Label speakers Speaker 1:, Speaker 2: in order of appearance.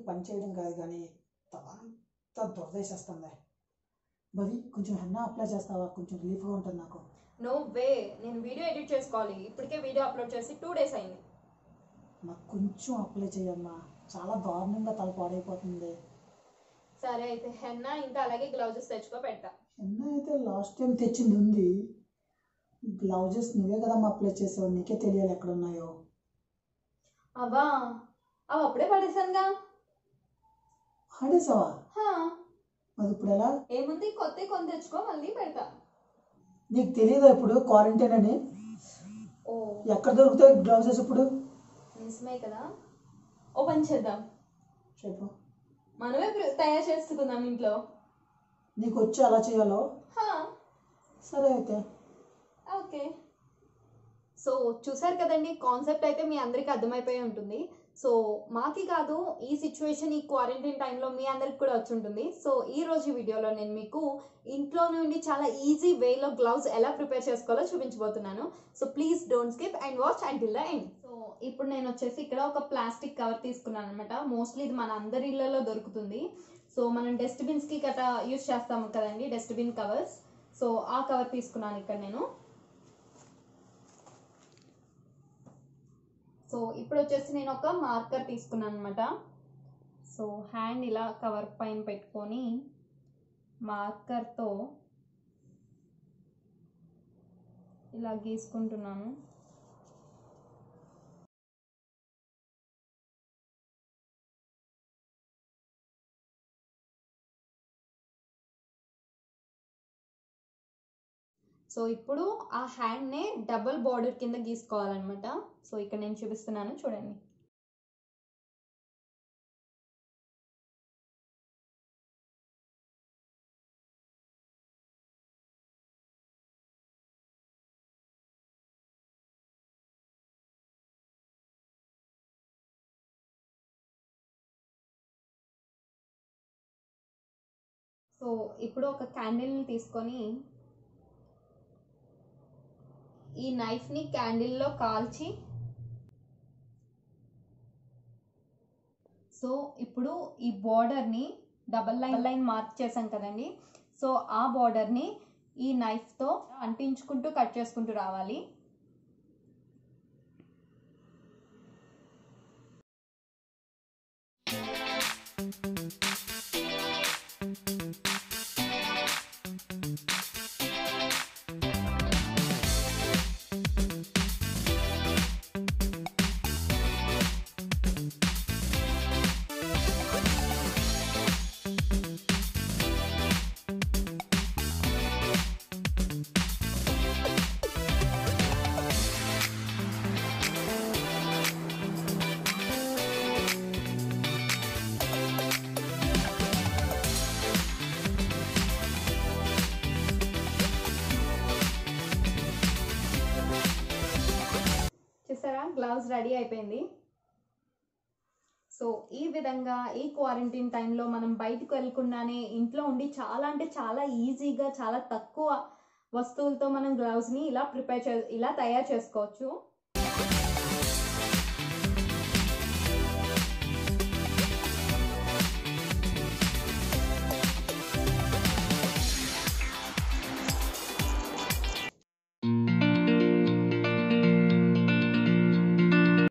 Speaker 1: పని చేయడం కాదు కానీ తలంతా దొరదేసేస్తుంది మరి కొంచెం హెన్నా అప్లై చేస్తావా కొంచెం రిలీఫ్గా ఉంటుంది నాకు
Speaker 2: నో వే నేను వీడియో ఎడిట్ చేసుకోవాలి ఇప్పటికే వీడియో అప్లోడ్ చేసి టూ డేస్ అయింది
Speaker 1: నాకు కొంచెం అప్లై చేయమ్మా చాలా దారుణంగా తల పాడైపోతుంది
Speaker 2: సరే అయితే హెన్నా ఇంకా అలాగే గ్లౌజెస్ తెచ్చుకో పెడతా
Speaker 1: హెన్నా అయితే లాస్ట్ టైం తెచ్చింది ఉంది బ్లౌజెస్ నువ్వే కదమ్మా అప్లై చేసావు నీకే తెలియాలి ఎక్కడ ఉన్నాయో
Speaker 2: అవా అవి అప్పుడే పడేసానుగా
Speaker 1: ఆడేసావా
Speaker 2: హా,
Speaker 1: మరి ఇప్పుడు ఎలా
Speaker 2: ఏముంది కొత్త కొని తెచ్చుకో మళ్ళీ పెడతా
Speaker 1: నీకు తెలియదా ఇప్పుడు క్వారంటైన్ అని
Speaker 2: ఓ
Speaker 1: ఎక్కడ దొరుకుతాయి బ్లౌజెస్ ఇప్పుడు
Speaker 2: నిజమే కదా ఓ పని చేద్దాం
Speaker 1: చెప్పు
Speaker 2: మనమే ప్రి- తయారు చేసుకుందాం ఇంట్లో
Speaker 1: నీకు వచ్చి అలా చేయాలో
Speaker 2: హా,
Speaker 1: సరే అయితే
Speaker 2: ఓకే సో చూసారు కదండి కాన్సెప్ట్ అయితే మీ అందరికీ అర్థమైపోయి ఉంటుంది సో మాకి కాదు ఈ సిచ్యువేషన్ ఈ క్వారంటైన్ టైంలో మీ అందరికి కూడా వచ్చి ఉంటుంది సో ఈ రోజు ఈ వీడియోలో నేను మీకు ఇంట్లో నుండి చాలా ఈజీ వేలో గ్లౌజ్ ఎలా ప్రిపేర్ చేసుకోవాలో చూపించబోతున్నాను so please don't skip and watch until the end so ఇప్పుడు నేను వచ్చేసి ఇక్కడ ఒక ప్లాస్టిక్ కవర్ తీసుకున్నాను అనమాట మోస్ట్లీ ఇది మన అందరి ఇళ్లలో దొరుకుతుంది సో మనం డస్ట్బిన్స్కి గట్రా యూస్ చేస్తాము కదండి డస్ట్బిన్ కవర్స్ సో ఆ కవర్ తీసుకున్నాను ఇక్కడ నేను సో ఇప్పుడు వచ్చేసి నేను ఒక మార్కర్ తీసుకున్నాను అనమాట సో హ్యాండ్ ఇలా కవర్ పైన పెట్టుకొని మార్కర్తో ఇలా గీసుకుంటున్నాను సో ఇప్పుడు ఆ హ్యాండ్నే డబుల్ బార్డర్ కింద గీసుకోవాలన్నమాట సో ఇక్కడ నేను చూపిస్తున్నాను చూడండి సో ఇప్పుడు ఒక క్యాండిల్ని తీసుకొని ఈ నైఫ్ని క్యాండిల్లో కాల్చి సో ఇప్పుడు ఈ బార్డర్ని డబల్ లైన్ లైన్ మార్క్ చేసాం కదండి సో ఆ బార్డర్ని ఈ నైఫ్తో అంటించుకుంటూ కట్ చేసుకుంటూ రావాలి చూసారా గ్లౌజ్ రెడీ అయిపోయింది సో ఈ విధంగా ఈ క్వారంటైన్ టైంలో మనం బయటకు వెళ్ళకుండానే ఇంట్లో ఉండి చాలా అంటే చాలా ఈజీగా చాలా తక్కువ వస్తువులతో మనం గ్లౌజ్ని ఇలా ప్రిపేర్ చే ఇలా తయారు చేసుకోవచ్చు